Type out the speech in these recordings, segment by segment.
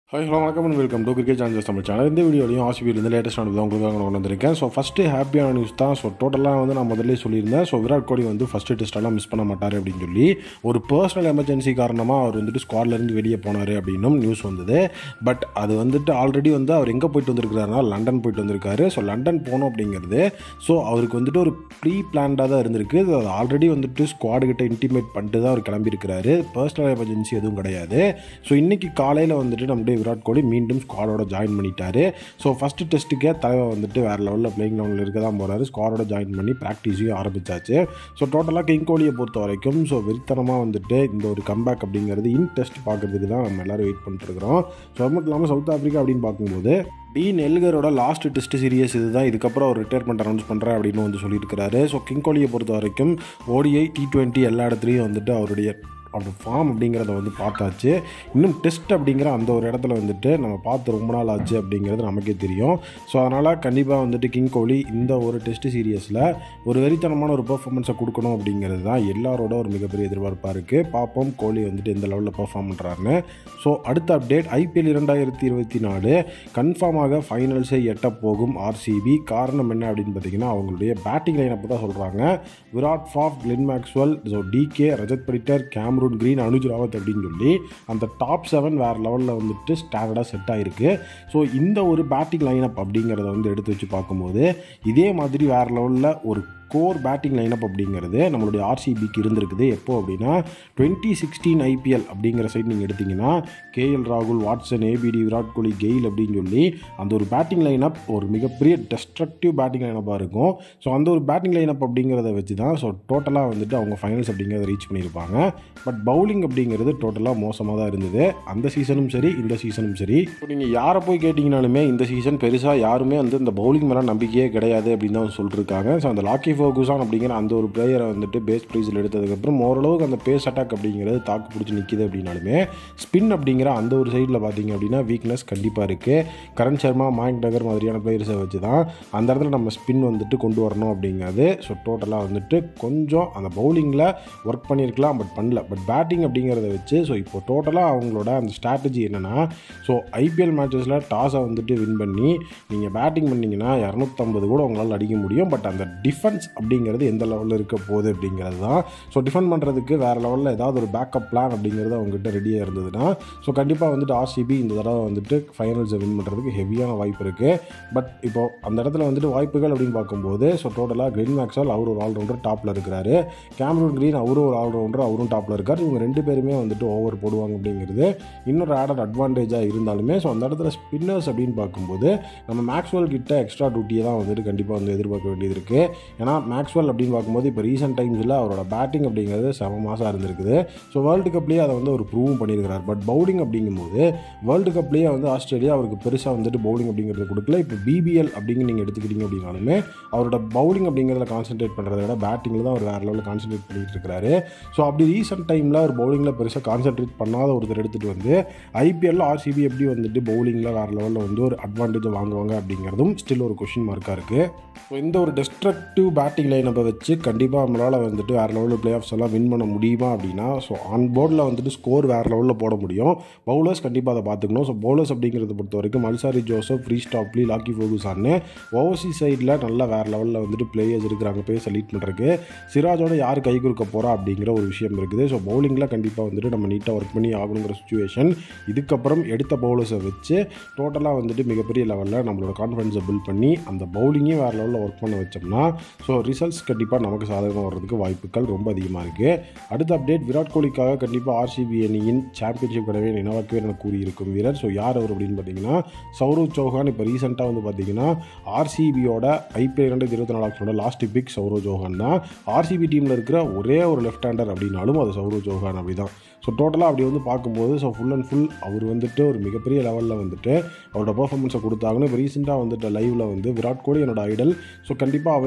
hi hello வணக்கம் and welcome to cricket channels Tamil channel இந்த வீடியோலையும் ஆசிபியிலிருந்து லேட்டஸ்ட் ஆனது உங்களுக்காக நான் கொண்டு வந்திருக்கேன் ஸோ ஃபஸ்ட்டு ஹாப்பியான நியூஸ் தான் ஸோ டோட்டலாக வந்து நான் முதல்ல சொல்லியிருந்தேன் ஸோ விராட் கோலி வந்து ஃபஸ்ட்டு டெஸ்ட்டெல்லாம் மிஸ் பண்ண மாட்டார் அப்படின்னு சொல்லி ஒரு பர்சனல் எமர்ஜென்சி காரணமாக அவர் வந்துட்டு ஸ்குவாட்லேருந்து வெளியே போனார் அப்படின்னும் நியூஸ் வந்தது பட் அது வந்துட்டு ஆல்ரெடி வந்து அவர் எங்கே போயிட்டு வந்திருக்காருனா லண்டன் போயிட்டு வந்திருக்காரு ஸோ லண்டன் போகணும் அப்படிங்கிறது ஸோ அவருக்கு வந்துட்டு ஒரு ப்ரீ பிளான்டாக தான் இருந்திருக்கு அது ஆல்ரெடி வந்துட்டு ஸ்குவாடு கிட்ட இன்டிமேட் பண்ணிட்டு தான் அவர் கிளம்பியிருக்கிறாரு பர்சனல் எமர்ஜென்சி எதுவும் கிடையாது ஸோ இன்றைக்கி காலையில் வந்துட்டு நம்முடைய விராட் கோலி மீண்டும் ஸ்குவாடோட ஜாயின் பண்ணிட்டாரு ஸோ ஃபஸ்ட்டு டெஸ்ட்டுக்கே தலைவர் வந்துட்டு வேறு லெவலில் பிளேயிங் லெவலில் இருக்க தான் போகிறாரு ஸ்குவாடோட ஜாயின் பண்ணி ப்ராக்டிஸையும் ஆரம்பிச்சாச்சு ஸோ டோட்டலாக கிங் கோலியை பொறுத்த வரைக்கும் ஸோ வெறித்தனமாக வந்துட்டு இந்த ஒரு கம்பேக் அப்படிங்கிறது இன் டெஸ்ட் பார்க்குறதுக்கு தான் நம்ம எல்லோரும் வெயிட் பண்ணிட்டுருக்கிறோம் ஸோ அது மட்டும் இல்லாமல் சவுத் ஆஃப்ரிக்கா அப்படின்னு பார்க்கும்போது டீன் எல்கரோட லாஸ்ட் டெஸ்ட் சீரியஸ் இதுதான் இதுக்கப்புறம் அவர் ரிட்டையர்மெண்ட் அனௌன்ஸ் பண்ணுறேன் அப்படின்னு வந்து சொல்லியிருக்கிறாரு ஸோ கிங் கோலியை பொறுத்த வரைக்கும் ஓடிஐ டி டுவெண்ட்டி எல்லா இடத்துலையும் வந்துட்டு அவருடைய அவரோட ஃபார்ம் அப்படிங்கிறத வந்து பார்த்தாச்சு இன்னும் டெஸ்ட் அப்படிங்கிற அந்த ஒரு இடத்துல வந்துட்டு நம்ம பார்த்து ரொம்ப நாள் ஆச்சு அப்படிங்கிறது நமக்கே தெரியும் ஸோ அதனால் கண்டிப்பாக வந்துட்டு கிங் கோலி இந்த ஒரு டெஸ்ட் சீரியஸில் ஒரு வெறித்தனமான ஒரு பெர்ஃபார்மன்ஸை கொடுக்கணும் அப்படிங்கிறது தான் எல்லாரோட ஒரு மிகப்பெரிய எதிர்பார்ப்பாக இருக்குது பார்ப்போம் கோலி வந்துட்டு எந்த லெவலில் பெர்ஃபார்ம் பண்ணுறாருன்னு ஸோ அடுத்த அப்டேட் ஐபிஎல் இரண்டாயிரத்தி இருபத்தி நாலு கன்ஃபார்மாக ஃபைனல்ஸை எட்ட போகும் ஆர்சிபி காரணம் என்ன அப்படின்னு பார்த்தீங்கன்னா அவங்களுடைய பேட்டிங் லைனப் தான் சொல்கிறாங்க Virat Faf Glenn Maxwell so DK Rajat Patidar Cameron Green Anuj Rawat அப்படின்னு சொல்லி அந்த டாப் செவன் வேறு லெவலில் வந்துட்டு ஸ்டாண்டர்டாக செட் ஆகிருக்கு ஸோ இந்த ஒரு பேட்டிங் லைனப் அப்படிங்கிறத வந்து எடுத்து வச்சு பார்க்கும்போது இதே மாதிரி வேறு லெவலில் ஒரு கோர் பேட்டிங் லைனப் அப்படிங்கிறது நம்மளுடைய ஆர்சிபிக்கு இருந்திருக்குது எப்போ அப்படின்னா டுவெண்ட்டி சிக்ஸ்டீன் ஐபிஎல் அப்படிங்கிற சைட் நீங்கள் எடுத்திங்கன்னா கேஎல் ராகுல் Watson ABD Virat Kohli Gayle அப்படின்னு சொல்லி அந்த ஒரு பேட்டிங் லைனப் ஒரு மிகப்பெரிய டெஸ்ட்ரக்டிவ் பேட்டிங் லைனப்பாக இருக்கும் ஸோ அந்த ஒரு பேட்டிங் லைனப் அப்படிங்கிறத வச்சு தான் ஸோ டோட்டலாக வந்துட்டு அவங்க ஃபைனல்ஸ் அப்படிங்கிறத ரீச் பண்ணியிருப்பாங்க பட் பவுலிங் அப்படிங்கிறது டோட்டலாக மோசமாக தான் இருந்தது அந்த சீசனும் சரி இந்த சீசனும் சரி இப்போ நீங்கள் யாரை போய் கேட்டிங்கனாலுமே இந்த சீசன் பெருசாக யாருமே வந்து இந்த பவுலிங் மேலே நம்பிக்கையே கிடையாது அப்படின்னு தான் சொல்லியிருக்காங்க ஸோ அந்த லாக்கி ஃபோகுசான் அப்படிங்கிற அந்த ஒரு பிளேயரை வந்துட்டு பேஸ் ப்ரைஸில் எடுத்ததுக்கப்புறம் ஓரளவுக்கு அந்த பேஸ் அட்டாக் அப்படிங்கிறது தாக்கு பிடிச்சி நிற்கிது அப்படின்னாலுமே ஸ்பின் அப்படிங்கிற அந்த ஒரு சைடில் பார்த்தீங்க அப்படின்னா வீக்னஸ் கண்டிப்பாக இருக்குது கரண் சர்மா மாயங்க் நகர் மாதிரியான பிளேயர்ஸை வச்சு தான் அந்த இடத்துல நம்ம ஸ்பின் வந்துட்டு கொண்டு வரணும் அப்படிங்கிறது ஸோ டோட்டலாக வந்துட்டு கொஞ்சம் அந்த பவுலிங்கில் ஒர்க் பண்ணியிருக்கலாம் பட் பண்ணல பட் பேட்டிங் அப்படிங்கிறத வச்சு ஸோ இப்போ டோட்டலாக அவங்களோட அந்த ஸ்ட்ராட்டஜி என்னென்னா ஸோ ஐபிஎல் மேட்சஸில் டாஸை வந்துட்டு வின் பண்ணி நீங்கள் பேட்டிங் பண்ணிங்கன்னா இரநூத்தம்பது கூட உங்களால் அடிக்க முடியும் பட் அந்த டிஃபென்ஸ் அப்படிங்கிறது எந்த லெவலில் இருக்க போகுது அப்படிங்கிறது தான் ஸோ டிஃபெண்ட் பண்ணுறதுக்கு வேறு லெவலில் ஏதாவது ஒரு பேக்கப் பிளான் அப்படிங்கிறது அவங்ககிட்ட ரெடியாக இருந்ததுன்னா ஸோ கண்டிப்பாக வந்துட்டு ஆர்சிபி இந்த தடவை வந்துட்டு ஃபைனல்ஸை வின் பண்ணுறதுக்கு ஹெவியான வாய்ப்பு இருக்குது பட் இப்போது அந்த இடத்துல வந்துட்டு வாய்ப்புகள் அப்படின்னு பார்க்கும்போது ஸோ டோட்டலாக கிரீன் மேக்ஸால் அவர் ஒரு ஆல்ரவுண்டர் டாப்பில் இருக்கிறாரு கேமரூன் கிரீன் அவரும் ஒரு ஆல்ரவுண்டர் அவரும் டாப்பில் இருக்கார் இவங்க ரெண்டு பேருமே வந்துட்டு ஓவர் போடுவாங்க அப்படிங்கிறது இன்னொரு ஆடட் அட்வான்டேஜாக இருந்தாலுமே ஸோ அந்த இடத்துல ஸ்பின்னர்ஸ் அப்படின்னு பார்க்கும்போது நம்ம மேக்ஸ்வெல் கிட்ட எக்ஸ்ட்ரா டியூட்டியை தான் வந்துட்டு கண்டிப்பாக வந்து எதிர்பார்க்க வேண்டியது இருக்குது ஏன்னா மேக்ஸ்வெல் அப்படின்னு பார்க்கும்போது இப்போ ரீசெண்ட் டைம்ஸில் அவரோட பேட்டிங் அப்படிங்கிறது செம மாதம் இருந்திருக்குது ஸோ வேர்ல்டு கப்லேயே அதை வந்து அவர் ப்ரூவும் பண்ணியிருக்கிறார் பட் பவுலிங் அப்படிங்கும்போது வேர்ல்டு கப்லேயே வந்து ஆஸ்திரேலியா அவருக்கு பெருசாக வந்துட்டு பவுலிங் அப்படிங்கிறது கொடுக்கல இப்போ பிபிஎல் அப்படிங்க நீங்கள் எடுத்துக்கிட்டீங்க அப்படின்னாலுமே அவரோட பவுலிங் அப்படிங்கிறத கான்சென்ட்ரேட் பண்ணுறத விட பேட்டிங்கில் தான் அவர் வேறு லெவலில் கான்சென்ட்ரேட் பண்ணிட்டு இருக்காரு ஸோ அப்படி ரீசெண்ட் டைமில் அவர் பவுலிங்கில் பெருசாக கான்சென்ட்ரேட் பண்ணாத ஒருத்தர் எடுத்துகிட்டு வந்து ஐபிஎல்ல ஆர்சிபி எப்படி வந்துட்டு பவுலிங்கில் வேறு லெவலில் வந்து ஒரு அட்வான்டேஜை வாங்குவாங்க அப்படிங்கிறதும் ஸ்டில் ஒரு கொஷின் மார்க்காக இருக்குது ஸோ இந்த ஒரு டெஸ்ட்ரக்டிவ் பேட்டிங் லைனப்பை வச்சு கண்டிப்பாக நம்மளால் வந்துட்டு வேறு லெவலில் பிளே ஆஃப்ஸ் எல்லாம் வின் பண்ண முடியுமா அப்படின்னா ஸோ ஆன் போர்டில் வந்துட்டு ஸ்கோர் வேறு லெவலில் போட முடியும் பவுலர்ஸ் கண்டிப்பாக அதை பார்த்துக்கணும் ஸோ பவுலர்ஸ் அப்படிங்கிறத பொறுத்த வரைக்கும் மல்சாரி ஜோசப் ஃப்ரீ ஸ்டாப்லி லாக்கி ஃபோகுசான்னு ஓவர்சி சைடில் நல்லா வேறு லெவலில் வந்துட்டு பிளேயர்ஸ் இருக்கிறாங்க பேச லீட் பண்ணுறதுக்கு சிராஜோட யார் கை கொடுக்க போகிறா அப்படிங்கிற ஒரு விஷயம் இருக்குது ஸோ பவுலிங்கில் கண்டிப்பாக வந்துட்டு நம்ம நீட்டாக ஒர்க் பண்ணி ஆகணுங்கிற சுச்சுவேஷன் இதுக்கப்புறம் எடுத்த பவுலர்ஸை வச்சு டோட்டலாக வந்துட்டு மிகப்பெரிய லெவலில் நம்மளோட கான்ஃபிடன்ஸை பில்ட் பண்ணி அந்த பவுலிங்கே வேறு லெவலில் ஒர்க் பண்ண வச்சோம்னா ஸோ ரிசல்ட்ஸ் கண்டிப்பாக நமக்கு சாதகமாக வர்றதுக்கு வாய்ப்புகள் ரொம்ப அதிகமாக இருக்குது அடுத்த அப்டேட் விராட் கோலிக்காக கண்டிப்பாக ஆர்சிபி அணியின் சாம்பியன்ஷிப் கடவை நினைவாக்குவேன் என கூறியிருக்கும் வீரர் ஸோ யார் அவர் அப்படின்னு பார்த்தீங்கன்னா சௌரவ் சௌஹான் இப்போ ரீசெண்டாக வந்து பார்த்தீங்கன்னா ஆர்சிபியோட ஐபிஎல் ரெண்டாயிரத்தி இருபத்தி நாலு ஆப்ஷனோட லாஸ்ட் பிக் சௌரவ் சௌஹான் தான் ஆர்சிபி டீமில் இருக்கிற ஒரே ஒரு லெஃப்ட் ஹேண்டர் அப்படின்னாலும் அது சௌரவ் சௌஹான் அப்படி தான் ஸோ டோட்டலாக அப்படி வந்து பார்க்கும்போது ஸோ ஃபுல் அண்ட் ஃபுல் அவர் வந்துட்டு ஒரு மிகப்பெரிய லெவலில் வந்துட்டு அவரோட பர்ஃபார்மன்ஸை கொடுத்தாங்கன்னு இப்போ ரீசெண்டாக வந்துட்டு லைவில் வந்து விராட் கோலி என்னோட ஐடல் ஸோ கண்டிப்பாக அவருக்காக வந்து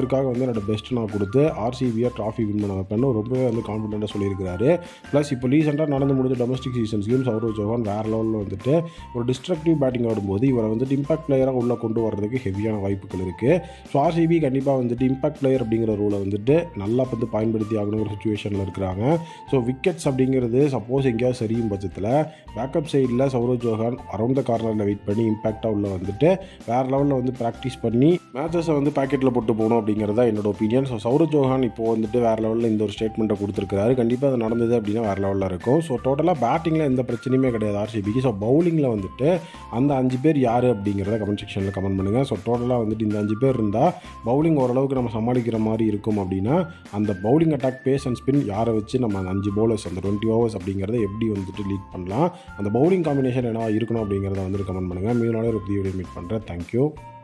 என்னோட பெஸ்ட் நான் கொடுத்து ஆர்சிபியை ட்ராஃபி வின் பண்ண வைப்பேன்னு ரொம்பவே வந்து கான்ஃபிடென்ட்டாக சொல்லியிருக்காரு ப்ளஸ் இப்போ ரீசெண்டாக நடந்து முடிஞ்ச டொமஸ்டிக் சீசன்ஸ்லையும் சௌரவ் சௌஹான் வேறு லெவலில் வந்துட்டு ஒரு டிஸ்ட்ரக்டிவ் பேட்டிங் ஆடும்போது இவரை வந்துட்டு இம்பாக்ட் பிளேயராக உள்ளே கொண்டு வர்றதுக்கு ஹெவியான வாய்ப்புகள் இருக்குது ஸோ ஆர்சிபி கண்டிப்பாக வந்துட்டு இம்பாக்ட் பிளேயர் அப்படிங்கிற ரூலை வந்துட்டு நல்லா வந்து பயன்படுத்தி ஆகணுங்கிற சுச்சுவேஷனில் இருக்கிறாங்க ஸோ விக்கெட்ஸ் அப்படிங்கிறது சப்போஸ் எங்கேயாவது சரியும் பட்சத்தில் பேக்கப் சைடில் சௌரவ் சௌஹான் அரௌண்ட் த கார்னரில் வெயிட் பண்ணி இம்பாக்டாக உள்ள வந்துட்டு வேறு லெவலில் வந்து ப்ராக்டிஸ் பண்ணி மேட்சஸை வந்து பேக்கெட்டில் போட்டு போகணும் அப்படிங்கிறதா என்னோட ஒப்பீனியன் ஸோ சௌரவ் சௌஹான் இப்போ வந்துட்டு வேறு லெவலில் இந்த ஒரு ஸ்டேட்மெண்ட்டை கொடுத்துருக்காரு கண்டிப்பாக அது நடந்தது அப்படின்னா வேறு லெவலில் இருக்கும் ஸோ டோட்டலாக பேட்டிங்கில் எந்த பிரச்சனையுமே கிடையாது ஆர்சிபிக்கு ஸோ பவுலிங்கில் வந்துட்டு அந்த அஞ்சு பேர் யார் அப்படிங்கிறத கமெண்ட் செக்ஷனில் கமெண்ட் பண்ணுங்கள் ஸோ டோட்டலாக வந்துட்டு இந்த அஞ்சு பேர் இருந்தால் பவுலிங் ஓரளவுக்கு நம்ம சமாளிக்கிற மாதிரி இருக்கும் அப்படின்னா அந்த bowling attack pace and spin யாரை வச்சு நம்ம அந்த அஞ்சு பவுலர்ஸ் அந்த டுவெண்ட்டி ஓவர்ஸ் அப்படிங்கிறத எப்படி வந்துட்டு லீட் பண்ணலாம் அந்த பவுலிங் காம்பினேஷன் என்னவா இருக்கணும் அப்படிங்கிறத வந்துட்டு கமெண்ட் பண்ணுங்கள் மீனாலே ஒரு புதிய வீடியோ மீட் பண்ணுறேன் தேங்க்யூ